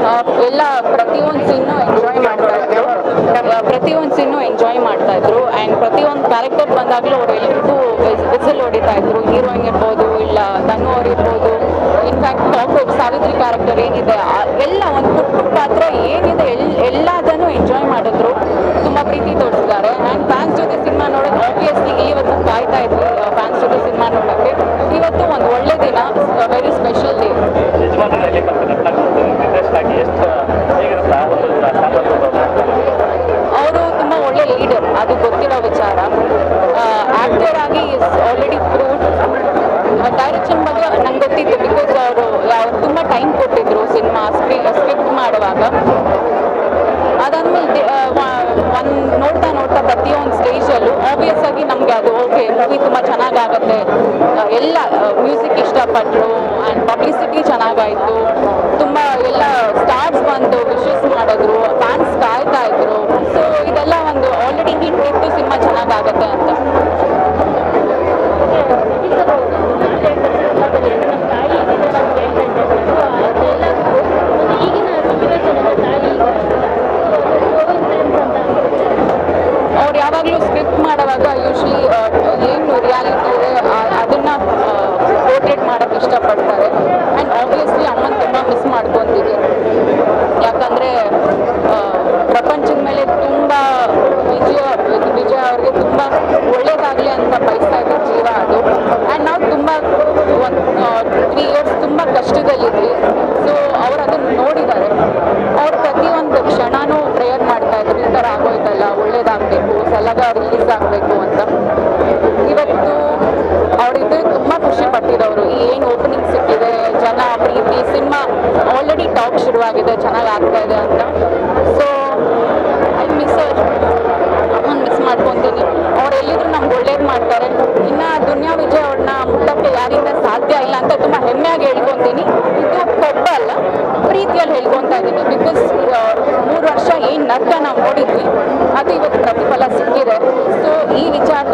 ಆ, ಎಲ್ಲ ಪ್ರತಿಯೊಂದು ಸೀನು ಎಂಜಾಯ್ ಮಾಡ್ತಾ ಇದ್ರು ಆ, ಪ್ರತಿಯೊಂದು ಸೀನು ಎಂಜಾಯ್ ಮಾಡ್ತಾ ಇದ್ರು ಆ್ಯಂಡ್ ಪ್ರತಿಯೊಂದು ಕ್ಯಾರೆಕ್ಟರ್ ಬಂದಾಗಲೂ ಅವ್ರು ಎಲ್ರಿಗೂ ವಿಸಿಲ್ ಹೊಡಿತಾ ಇದ್ರು ಹೀರೋಯಿನ್ ಇರ್ಬೋದು ಇಲ್ಲ ಧನು ಅವ್ರು ಇರ್ಬೋದು ಇನ್ಫ್ಯಾಕ್ಟ್ ಕಾಕ್ರೋಚ್ ಸಾವಿತ್ರಿ ಕ್ಯಾರೆಕ್ಟರ್ ಏನಿದೆ ಆ ಎಲ್ಲ ಒಂದು ಪುಟ್ಟ ಪುಟ್ಟ ಪಾತ್ರ ಏನಿದೆ ಎಲ್ ಎಲ್ಲದನ್ನು ಎಂಜಾಯ್ ಮಾಡಿದ್ರು ತುಂಬ ಪ್ರೀತಿ ತೋರಿಸಿದ್ದಾರೆ ಆ್ಯಂಡ್ ಫ್ಯಾನ್ಸ್ ಜೊತೆ ಸಿನಿಮಾ ನೋಡೋದು ಆಬ್ವಿಯಸ್ಲಿ ಇವತ್ತು ಕಾಯ್ತಾ ಇದ್ವಿ ಫ್ಯಾನ್ಸ್ ಜೊತೆ ಸಿನಿಮಾ ನೋಡೋಕ್ಕೆ ಇವತ್ತು ಒಂದು ಒಳ್ಳೆ ದಿನ ವೆರಿ ಸ್ಪೆಷಲ್ ಡೇ ಯಜಮಾನರಲ್ಲಿ ಮತ್ತು ನಟನಾಗಿ ನಿರ್ದೇಶಕ ಆಗಿ ಎಷ್ಟು ಹೇಗಿರುತ್ತೆ ಆ ಒಂದು ಸಾಮರ್ಥ್ಯ ಅವರು ತುಂಬ ಒಳ್ಳೆ ಲೀಡರ್ ಅದು ಗೊತ್ತಿರೋ ವಿಚಾರ ಆಕ್ಟರ್ ಆಗಿ ಇಸ್ ಆಲ್ರೆಡಿ ಪ್ರೂವ್ಡ್ ಡೈರೆಕ್ಷನ್ ಬಗ್ಗೆ ನಂಗೆ ಗೊತ್ತಿತ್ತು ಬಿಕಾಸ್ ಅವರು ಅವ್ರು ತುಂಬ ಟೈಮ್ ಕೊಟ್ಟಿದ್ರು ಸಿನಿಮಾ ಸ್ಕ್ರಿಪ್ಟ್ ಮಾಡುವಾಗ ಅದಾದ್ಮೇಲೆ ಒಂದು ನೋಡ್ತಾ ನೋಡ್ತಾ ಪ್ರತಿಯೊಂದು ಸ್ಟೇಜಲ್ಲೂ ಆಬ್ವಿಯಸ್ ಆಗಿ ನಮಗೆ ಅದು ಓಕೆ ಮೂವಿ ತುಂಬ ಚೆನ್ನಾಗಾಗತ್ತೆ ಆ, ಎಲ್ಲ ಮ್ಯೂಸಿಕ್ ಇಷ್ಟಪಟ್ಟರು ಆ್ಯಂಡ್ ಪಬ್ಲಿಸಿಟಿ ಚೆನ್ನಾಗಾಯಿತು ತುಂಬ ಎಲ್ಲ ಸ್ಟಾರ್ಸ್ ಬಂದು ವಿಶಸ್ ಮಾಡಿದ್ರು ಫ್ಯಾನ್ಸ್ ಕಾಯ್ತಾ ಇದ್ರು ಸೊ ಇದೆಲ್ಲ ಒಂದು ಆಲ್ರೆಡಿ ಹಿಟ್ ಇತ್ತು ಸಿನಿಮಾ ಚೆನ್ನಾಗಾಗತ್ತೆ ಅಂತ ಅವ್ರು ಯಾವಾಗಲೂ ಸ್ಕ್ರಿಪ್ಟ್ ಮಾಡುವಾಗ ಯೂಶ್ವಲಿ ಏನು ರಿಯಾಲಿಟಿ ಇದೆ ಆ- ಅದನ್ನ ಪೋರ್ಟ್ರೇಟ್ ಮಾಡೋಕ್ಕೆ ಇಷ್ಟಪಡ್ತಾರೆ ಆ್ಯಂಡ್ ಆಬ್ವಿಯಸ್ಲಿ ಅಮ್ಮನ ತುಂಬ ಮಿಸ್ ಮಾಡ್ಕೊತೀವಿ ಯಾಕಂದರೆ ಪ್ರಪಂಚದ ಮೇಲೆ ತುಂಬ ವಿಜಯ ವಿಜಯ ಅವ್ರಿಗೆ ತುಂಬ ಒಳ್ಳೇದಾಗಲಿ ಅಂತ ಬಯಸ್ತಾ ಇದ್ದ ಜೀವ ಅದು ಆ್ಯಂಡ್ ನಾವು ತುಂಬ ಒಂದು ತ್ರೀ ಇಯರ್ಸ್ ತುಂಬ ಕಷ್ಟದಲ್ಲಿದ್ವಿ ಸೊ ಅವ್ರು ಅದನ್ನು ನೋಡಿದ್ದಾರೆ ಅವ್ರು ಪ್ರತಿಯೊಂದು ಕ್ಷಣನೂ ಪ್ರೇಯರ್ ಮಾಡ್ತಾ ಇದ್ರು ಈ ಥರ ಆಗೋಯ್ತಲ್ಲ ಒಳ್ಳೇದಾಗಬೇಕು ಸಲಗ ರಿಲೀಸ್ ಆಗಬೇಕು ಅಂತ ಇವತ್ತು ಅವರಿದ್ದು ತುಂಬ ಖುಷಿ ಪಟ್ಟಿರೋರು ಏನು ಓಪನಿಂಗ್ ಸಿಕ್ಕಿದೆ ಜನ ಪ್ರೀತಿ ಸಿನಿಮಾ ಆಲ್ರೆಡಿ ಟಾಕ್ ಶುರುವಾಗಿದೆ ಚೆನ್ನಾಗಿ ಆಗ್ತಾ ಇದೆ ಅಂತ ಸೊ ಐ ಮಿಸ್ ಅಮ್ಮನ ಮಿಸ್ ಮಾಡ್ಕೊತೀನಿ ಅವ್ರು ಎಲ್ಲಿದ್ರು ನಮ್ಗೆ ಒಳ್ಳೇದು ಮಾಡ್ತಾರೆ ಇನ್ನು ದುನಿಯಾ ವಿಜಯ್ ಅವ್ರನ್ನ ಮುಟ್ಟಕ್ಕೆ ಯಾರಿಂದ ಸಾಧ್ಯ ಇಲ್ಲ ಅಂತ ತುಂಬ ಹೆಮ್ಮೆಯಾಗಿ ಹೇಳ್ಕೊತೀನಿ ಇದು ಕೊಬ್ಬ ಅಲ್ಲ ಪ್ರೀತಿಯಲ್ಲಿ ಹೇಳ್ಕೊತಾ ಇದ್ದೀನಿ ಬಿಕಾಸ್ ಮೂರು ವರ್ಷ ಏನು ನರ್ಕ ನಾವು ನೋಡಿದ್ವಿ ಅದು ಇವತ್ತು ಪ್ರತಿಫಲ ಸಿಕ್ಕಿದೆ ಸೊ ಈ ವಿಚಾರ